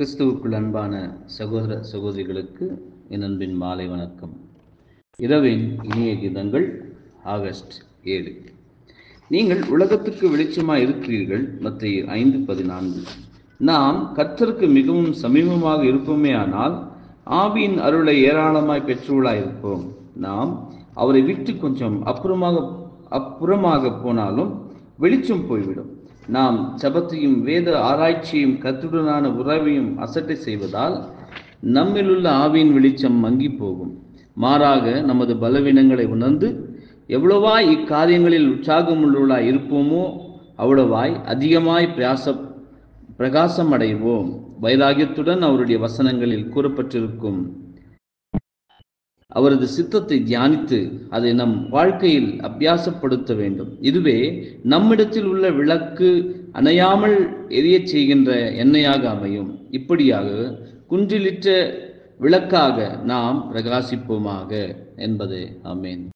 கிறிஸ்துவுக்குள் அன்பான சகோதர சகோதரிகளுக்கு என் அன்பின் மாலை வணக்கம் இரவின் இனிய கீதங்கள் ஆகஸ்ட் ஏழு நீங்கள் உலகத்துக்கு வெளிச்சமாய் இருக்கிறீர்கள் மத்திய ஐந்து பதினான்கு நாம் கர்த்தருக்கு மிகவும் சமீபமாக இருப்போமே ஆனால் ஆவியின் அருளை ஏராளமாய் பெற்றுள்ளாய் இருப்போம் நாம் அவரை விட்டு கொஞ்சம் அப்புறமாக அப்புறமாக போனாலும் வெளிச்சம் போய்விடும் நாம் ஜபத்தையும் வேத ஆராய்ச்சியும் கத்துடனான உறவையும் அசட்டை செய்வதால் நம்மிலுள்ள ஆவியின் வெளிச்சம் மங்கி போகும் மாறாக நமது பலவீனங்களை உணர்ந்து எவ்வளவாய் இக்காரியங்களில் உற்சாகமுள்ளவளாய் இருப்போமோ அவ்வளவாய் அதிகமாய் பிரயாச பிரகாசம் அடைவோம் வைராகியத்துடன் அவருடைய வசனங்களில் கூறப்பட்டிருக்கும் அவரது சித்தத்தை தியானித்து அதை நம் வாழ்க்கையில் அபியாசப்படுத்த வேண்டும் இதுவே நம்மிடத்தில் உள்ள விளக்கு அணையாமல் எரியச் செய்கின்ற எண்ணெயாக அமையும் இப்படியாக குன்றிலிட்ட விளக்காக நாம் பிரகாசிப்போமாக என்பதே அமேன்